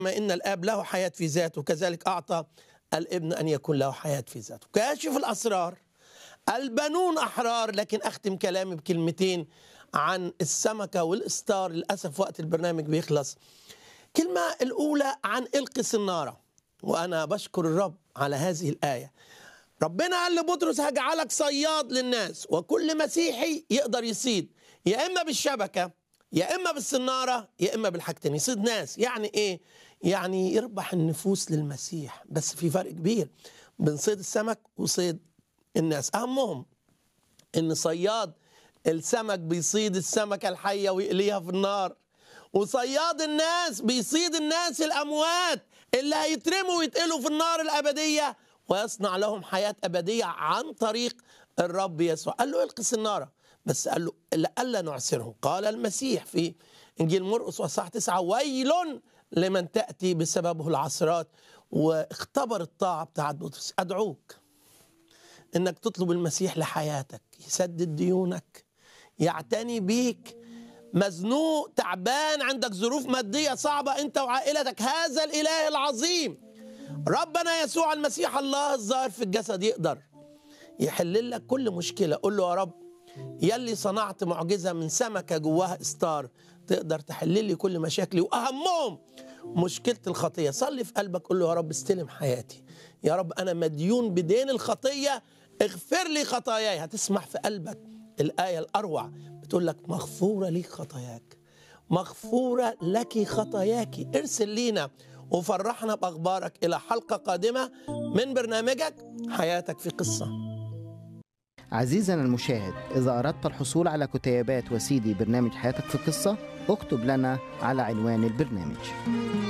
كما إن الآب له حياة في ذاته كذلك أعطى الابن أن يكون له حياة في ذاته كاشف الأسرار البنون أحرار لكن أختم كلامي بكلمتين عن السمكة والإستار للأسف وقت البرنامج بيخلص كلمة الأولى عن إلقي النارة وأنا بشكر الرب على هذه الآية ربنا قال لبطرس هجعلك صياد للناس وكل مسيحي يقدر يصيد يا إما بالشبكة يا إما بالسنارة يا إما بالحاجتين يصيد ناس يعني إيه؟ يعني يربح النفوس للمسيح بس في فرق كبير بين صيد السمك وصيد الناس أهمهم إن صياد السمك بيصيد السمكة الحية ويقليها في النار وصياد الناس بيصيد الناس الأموات اللي هيترموا ويتقلوا في النار الأبدية ويصنع لهم حياة أبدية عن طريق الرب يسوع قال له القي النارة بس قال له لألا نعسرهم قال المسيح في إنجيل مرقس وصح تسعة ويل لمن تأتي بسببه العثرات واختبر الطاعة بتاعت بطرس أدعوك إنك تطلب المسيح لحياتك يسدد ديونك يعتني بيك مزنوق تعبان عندك ظروف مادية صعبة أنت وعائلتك هذا الإله العظيم ربنا يسوع المسيح الله الظاهر في الجسد يقدر يحل لك كل مشكلة قول له يا رب يلي صنعت معجزة من سمكة جواها استار تقدر تحل لي كل مشاكلي وأهمهم مشكلة الخطية صلي في قلبك قول له يا رب استلم حياتي يا رب أنا مديون بدين الخطية اغفر لي خطاياي هتسمع في قلبك الآية الأروع بتقول لك مغفورة ليك خطاياك مغفورة لك خطاياك ارسل لينا وفرحنا بأخبارك إلى حلقة قادمة من برنامجك حياتك في قصة عزيزنا المشاهد إذا أردت الحصول على كتيبات وسيدي برنامج حياتك في قصة اكتب لنا على عنوان البرنامج